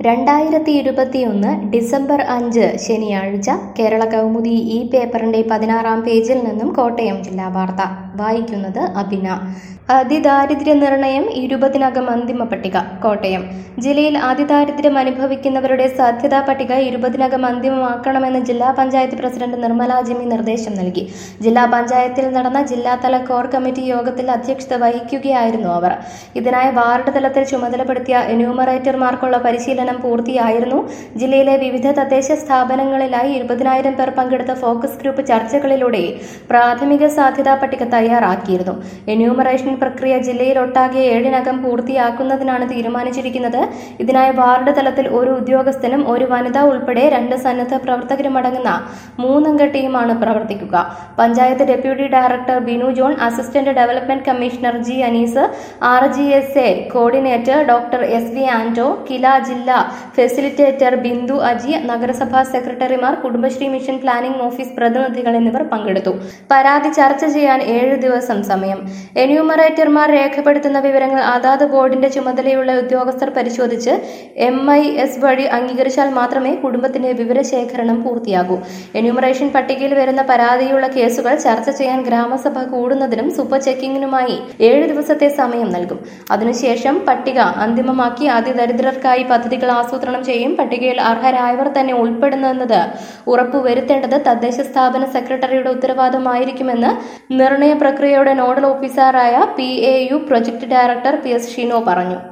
രണ്ടായിരത്തി ഇരുപത്തിയൊന്ന് ഡിസംബർ അഞ്ച് ശനിയാഴ്ച കേരള കൗമുദി ഈ പേപ്പറിന്റെ പതിനാറാം പേജിൽ നിന്നും കോട്ടയം ജില്ലാ വാർത്ത വായിക്കുന്നത് അഭിന അതിദാരിദ്ര്യ നിർണയം ഇരുപതിനകം അന്തിമ പട്ടിക കോട്ടയം ജില്ലയിൽ അതിദാരിദ്ര്യം അനുഭവിക്കുന്നവരുടെ സാധ്യതാ പട്ടിക ഇരുപതിനകം അന്തിമമാക്കണമെന്ന് ജില്ലാ പഞ്ചായത്ത് പ്രസിഡന്റ് നിർമ്മല ജിമ്മി നിർദ്ദേശം നൽകി ജില്ലാ പഞ്ചായത്തിൽ നടന്ന ജില്ലാതല കോർ കമ്മിറ്റി യോഗത്തിൽ അധ്യക്ഷത വഹിക്കുകയായിരുന്നു അവർ ഇതിനായി വാർഡ് തലത്തിൽ ചുമതലപ്പെടുത്തിയ എന്യൂമറേറ്റർമാർക്കുള്ള പരിശീലനം പൂർത്തിയായിരുന്നു ജില്ലയിലെ വിവിധ തദ്ദേശ സ്ഥാപനങ്ങളിലായി ഇരുപതിനായിരം പേർ പങ്കെടുത്ത ഫോക്കസ് ഗ്രൂപ്പ് ചർച്ചകളിലൂടെ പ്രാഥമിക സാധ്യതാ പട്ടിക തയ്യാറാക്കിയിരുന്നു എന്യൂമറേഷൻ പ്രക്രിയ ജില്ലയിലൊട്ടാകെ ഏഴിനകം പൂർത്തിയാക്കുന്നതിനാണ് തീരുമാനിച്ചിരിക്കുന്നത് ഇതിനായി വാർഡ് തലത്തിൽ ഒരു ഉദ്യോഗസ്ഥനും ഒരു വനിത ഉൾപ്പെടെ രണ്ട് സന്നദ്ധ പ്രവർത്തകരും അടങ്ങുന്ന മൂന്നംഗ ടീമാണ് പ്രവർത്തിക്കുക panchayat deputy director Binu John assistant development commissioner G Anees R G S A coordinator doctor S V Anto KILA ജില്ലാ ഫെസിലിറ്റേറ്റർ ബിന്ദു അജി നഗരസഭാ സെക്രട്ടറിമാർ കുടുംബശ്രീ മിഷൻ പ്ലാനിംഗ് ഓഫീസ് പ്രതിനിധികൾ എന്നിവർ പങ്കെടുത്തു പരാതി ചർച്ച ചെയ്യാൻ ഏഴ് ദിവസം സമയം എന്യൂമറേറ്റർമാർ രേഖപ്പെടുത്തുന്ന വിവരങ്ങൾ അതാത് ബോർഡിന്റെ ചുമതലയുള്ള ഉദ്യോഗസ്ഥർ പരിശോധിച്ച് എം ഐ എസ് വഴി അംഗീകരിച്ചാൽ മാത്രമേ കുടുംബത്തിന്റെ വിവരശേഖരണം പൂർത്തിയാകൂ എന്യൂമറേഷൻ പട്ടികയിൽ വരുന്ന പരാതിയുള്ള കേസുകൾ ചർച്ച ചെയ്യാൻ ഗ്രാമസഭ കൂടുന്നതിനും സൂപ്പർ ചെക്കിങ്ങിനുമായി ഏഴ് ദിവസത്തെ സമയം നൽകും അതിനുശേഷം പട്ടിക അന്തിമമാക്കി അതിദരിദ്രർക്കായി പദ്ധതികൾ ആസൂത്രണം ചെയ്യും പട്ടികയിൽ അർഹരായവർ തന്നെ ഉൾപ്പെടുന്നത് ഉറപ്പുവരുത്തേണ്ടത് തദ്ദേശ സ്ഥാപന സെക്രട്ടറിയുടെ ഉത്തരവാദിത്തമായിരിക്കുമെന്ന് നിർണയ പ്രക്രിയയുടെ നോഡൽ ഓഫീസറായ P A U project director P S Shino പറഞ്ഞു